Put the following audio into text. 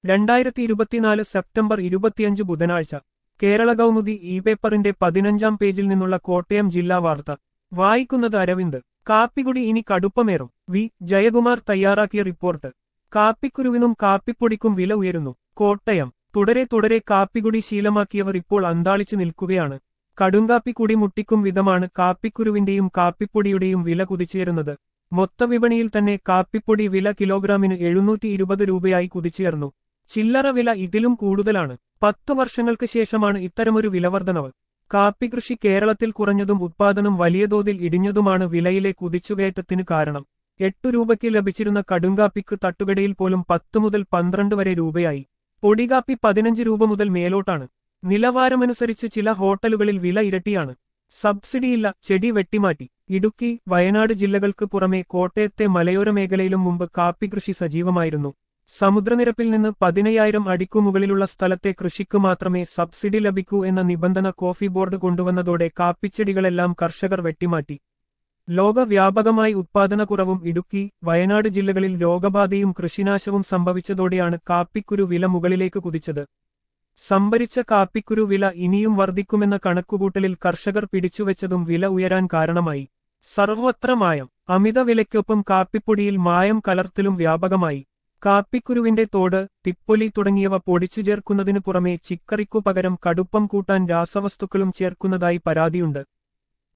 രണ്ടായിരത്തി ഇരുപത്തിനാല് സെപ്റ്റംബർ ഇരുപത്തിയഞ്ച് ബുധനാഴ്ച കേരള കൗമുദി ഇ പേപ്പറിന്റെ പതിനഞ്ചാം പേജിൽ നിന്നുള്ള കോട്ടയം ജില്ലാ വാർത്ത വായിക്കുന്നത് അരവിന്ദ് കാപ്പികുടി ഇനി കടുപ്പമേറും വി ജയകുമാർ തയ്യാറാക്കിയ റിപ്പോർട്ട് കാപ്പിക്കുരുവിനും കാപ്പിപ്പൊടിക്കും വില ഉയരുന്നു കോട്ടയം തുടരെ തുടരെ കാപ്പികുടി ശീലമാക്കിയവർ ഇപ്പോൾ അന്താളിച്ചു നിൽക്കുകയാണ് കടുങ്കാപ്പി കുടി മുട്ടിക്കും വിധമാണ് കാപ്പിക്കുരുവിന്റെയും കാപ്പിപ്പൊടിയുടെയും വില കുതിച്ചുയരുന്നത് മൊത്തവിപണിയിൽ തന്നെ കാപ്പിപ്പൊടി വില കിലോഗ്രാമിന് എഴുന്നൂറ്റി ഇരുപത് രൂപയായി കുതിച്ചുയർന്നു ചില്ലറ വില ഇതിലും കൂടുതലാണ് പത്തു വർഷങ്ങൾക്ക് ശേഷമാണ് ഇത്തരമൊരു വിലവർദ്ധനവ് കാപ്പി കൃഷി കേരളത്തിൽ കുറഞ്ഞതും ഉത്പാദനം വലിയ തോതിൽ ഇടിഞ്ഞതുമാണ് വിലയിലെ കുതിച്ചുകയറ്റത്തിന് കാരണം എട്ടു രൂപയ്ക്ക് ലഭിച്ചിരുന്ന കടുങ്കാപ്പിക്ക് തട്ടുകടയിൽ പോലും പത്ത് മുതൽ പന്ത്രണ്ട് വരെ രൂപയായി പൊടികാപ്പി പതിനഞ്ച് രൂപ മുതൽ മേലോട്ടാണ് നിലവാരമനുസരിച്ച് ചില ഹോട്ടലുകളിൽ വില ഇരട്ടിയാണ് സബ്സിഡിയില്ല ചെടി വെട്ടിമാറ്റി ഇടുക്കി വയനാട് ജില്ലകൾക്ക് പുറമെ കോട്ടയത്തെ മലയോര മേഖലയിലും മുമ്പ് കാപ്പി കൃഷി സജീവമായിരുന്നു സമുദ്രനിരപ്പിൽ നിന്ന് പതിനയ്യായിരം അടിക്കു മുകളിലുള്ള സ്ഥലത്തെ കൃഷിക്ക് മാത്രമേ സബ്സിഡി ലഭിക്കൂ എന്ന നിബന്ധന കോഫി ബോർഡ് കൊണ്ടുവന്നതോടെ കാപ്പിച്ചെടികളെല്ലാം കർഷകർ വെട്ടിമാറ്റി ലോകവ്യാപകമായി ഉത്പാദനക്കുറവും ഇടുക്കി വയനാട് ജില്ലകളിൽ രോഗബാധയും കൃഷിനാശവും സംഭവിച്ചതോടെയാണ് കാപ്പിക്കുരു വില മുകളിലേക്ക് കുതിച്ചത് സംഭരിച്ച കാപ്പിക്കുരു വില ഇനിയും വർദ്ധിക്കുമെന്ന കണക്കുകൂട്ടലിൽ കർഷകർ പിടിച്ചുവെച്ചതും വില ഉയരാൻ കാരണമായി സർവത്ര മായം അമിത വിലയ്ക്കൊപ്പം കാപ്പിപ്പൊടിയിൽ മായം കലർത്തലും വ്യാപകമായി കാപ്പിക്കുരുവിന്റെ തോട് തിപ്പൊലി തുടങ്ങിയവ പൊടിച്ചു ചേർക്കുന്നതിനു പുറമെ ചിക്കറിക്കു പകരം കടുപ്പം കൂട്ടാൻ രാസവസ്തുക്കളും ചേർക്കുന്നതായി പരാതിയുണ്ട്